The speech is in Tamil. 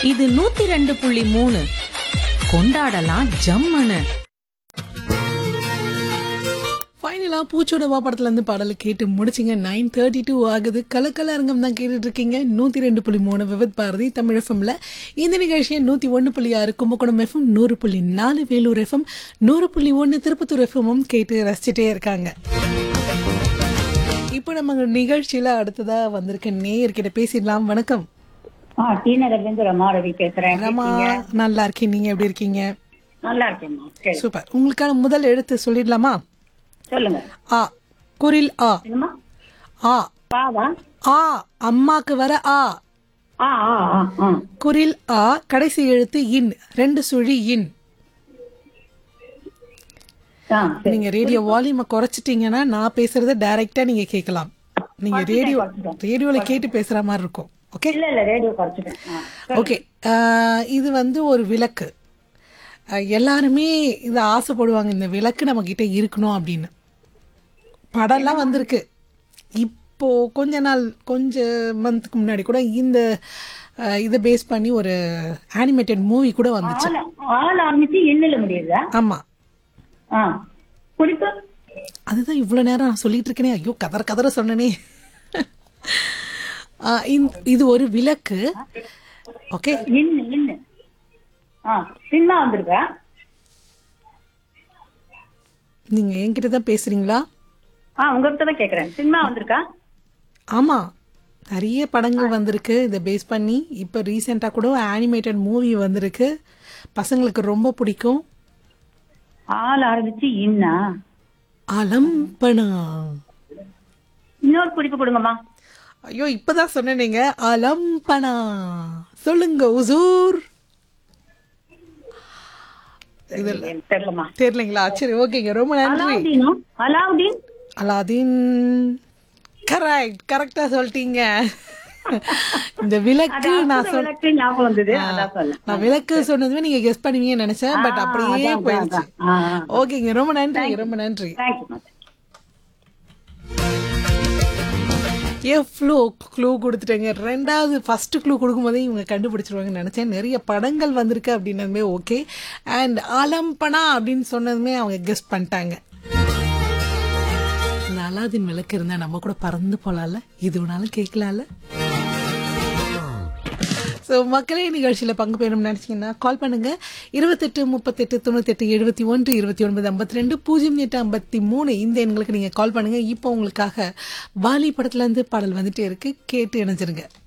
இது நூத்தி ரெண்டு புள்ளி மூணு கொண்டாடலாம் ஜம்முன்னு ஃபைனலாக பூச்சோட படத்துல இருந்து பாடலை கேட்டு முடிச்சிங்க நைன் தேர்ட்டி டூ ஆகுது கலக்கல அரங்கம் தான் கேட்டுட்டு இருக்கீங்க நூற்றி ரெண்டு புள்ளி மூணு விவத் பாரதி தமிழ் எஃப்எம்ல இந்த நிகழ்ச்சியை நூற்றி ஒன்று புள்ளி ஆறு கும்பகோணம் எஃப்எம் நூறு புள்ளி நாலு வேலூர் எஃப்எம் நூறு புள்ளி ஒன்று திருப்பத்தூர் எஃப்எம்மும் கேட்டு ரசிச்சுட்டே இருக்காங்க இப்போ நம்ம நிகழ்ச்சியில் அடுத்ததாக வந்திருக்க நேயர்கிட்ட பேசிடலாம் வணக்கம் ஆ டி நகர்ல இருந்து ரமா ரவி பேசுறேன் எப்படி ரமா இருக்கீங்க? நல்லா இருக்கேன் நீங்கள் எப்படி இருக்கீங்க நல்லா இருக்கேம்மா சரி சூப்பர் உங்களுக்கான முதல் எழுத்து சொல்லிடலாமா சொல்லுங்க ஆ குரில் ஆ என்னம்மா ஆ பாவா ஆ அம்மாக்கு வர ஆ ஆ ஆ ஆ ஆ குரில் ஆ கடைசி எழுத்து இன் ரெண்டு சுழி இன் ஆ சரி நீங்க ரேடியோ வால்யூமை குறைச்சிட்டீங்கன்னா நான் பேசுறத டைரக்டா நீங்க கேட்கலாம் நீங்க ரேடியோ ரேடியோல கேட்டு பேசுற மாதிரி இருக்கும் ஓகே இல்ல இல்ல ரேடியோ குறைச்சிட்டேன் ஆ, ஓகே இது வந்து ஒரு விளக்கு அஹ், எல்லாருமே இதை ஆசைப்படுவாங்க இந்த விளக்கு நம்ம கிட்ட இருக்கணும் அப்படின்னு படம்லாம் வந்திருக்கு இப்போ கொஞ்ச நாள் கொஞ்ச மந்த்துக்கு முன்னாடி கூட இந்த அஹ், இதை பேஸ் பண்ணி ஒரு அனிமேட்டட் மூவி கூட வந்துச்சு ஆள் ஆள் ஆரம்பிச்சு எண்ணில முடியுதா ஆமா ஆ குறிப்பு அதுதான் இவ்வளோ நேரம் நான் சொல்லிட்டு இருக்கேனே ஐயோ கதற கதற சொன்னனே ஆ, இந்த- இது ஒரு விளக்கு ஓகே இன்னு இன்னு ஆ சினிமா வந்திருக்கா நீங்க என்கிட்ட தான் பேசுறீங்களா ஆ உங்ககிட்ட தான் கேக்குறேன் சினிமா வந்திருக்கா ஆமா நிறைய படங்கள் வந்திருக்கு இதை பேஸ் பண்ணி இப்போ ரீசெண்டாக கூட அனிமேட்டட் மூவி வந்திருக்கு பசங்களுக்கு ரொம்ப பிடிக்கும் ஆள் ஆரம்பிச்சு இன்னா அலம்பனா இன்னொரு குறிப்பு கொடுங்கம்மா ஐயோ இப்பதான் சொன்னேனீங்க அலம்பனா சொல்லுங்க உசூர் எனக்கு தெரியலம்மா தெரியலங்களா சரி ஓகேங்க ரொம்ப நன்றி அலாவுதீனா அலாவுதீன் அலாதீன் கரெக்ட் கரெக்டா சொல்லிட்டீங்க இந்த விளக்கு நான் அற்புத சொல் விளக்கு ஞாபகம் வந்தது அதான் சொல்ல நான் விளக்கு சொன்னதுமே நீங்க கெஸ் பண்ணுவீங்கன்னு நினைச்சேன் பட் ஆ, அப்படியே அதான், போயிடுச்சு அதான். ஆ, ஆ. ஓகேங்க ரொம்ப நன்றி ரொம்ப நன்றி தேங்க்யூ ஏன் ஃப்ளூ க்ளூ கொடுத்துட்டேங்க ரெண்டாவது ஃபர்ஸ்ட் க்ளூ கொடுக்கும்போதே இவங்க கண்டுபிடிச்சிருவாங்கன்னு நினச்சேன் நிறைய படங்கள் வந்திருக்கு அப்படின்னதுமே ஓகே அண்ட் ஆலம்பனா அப்படின்னு சொன்னதுமே அவங்க கெஸ் பண்ணிட்டாங்க இந்த அலாதீன் விளக்கு இருந்தால் நம்ம கூட பறந்து போகலாம்ல இது வேணாலும் கேட்கலாம்ல ஸோ மக்களே நிகழ்ச்சியில் பங்கு பெறணும்னு நினச்சிங்கன்னா கால் பண்ணுங்க இருபத்தெட்டு முப்பத்தெட்டு தொண்ணூத்தெட்டு எழுபத்தி ஒன்று இருபத்தி ஒன்பது ஐம்பத்தி ரெண்டு பூஜ்ஜியம் எட்டு ஐம்பத்தி மூணு இந்த எண்களுக்கு நீங்கள் கால் பண்ணுங்க இப்போ உங்களுக்காக வாலி படத்துலேருந்து பாடல் வந்துட்டே இருக்கு கேட்டு இணைஞ்சிருங்க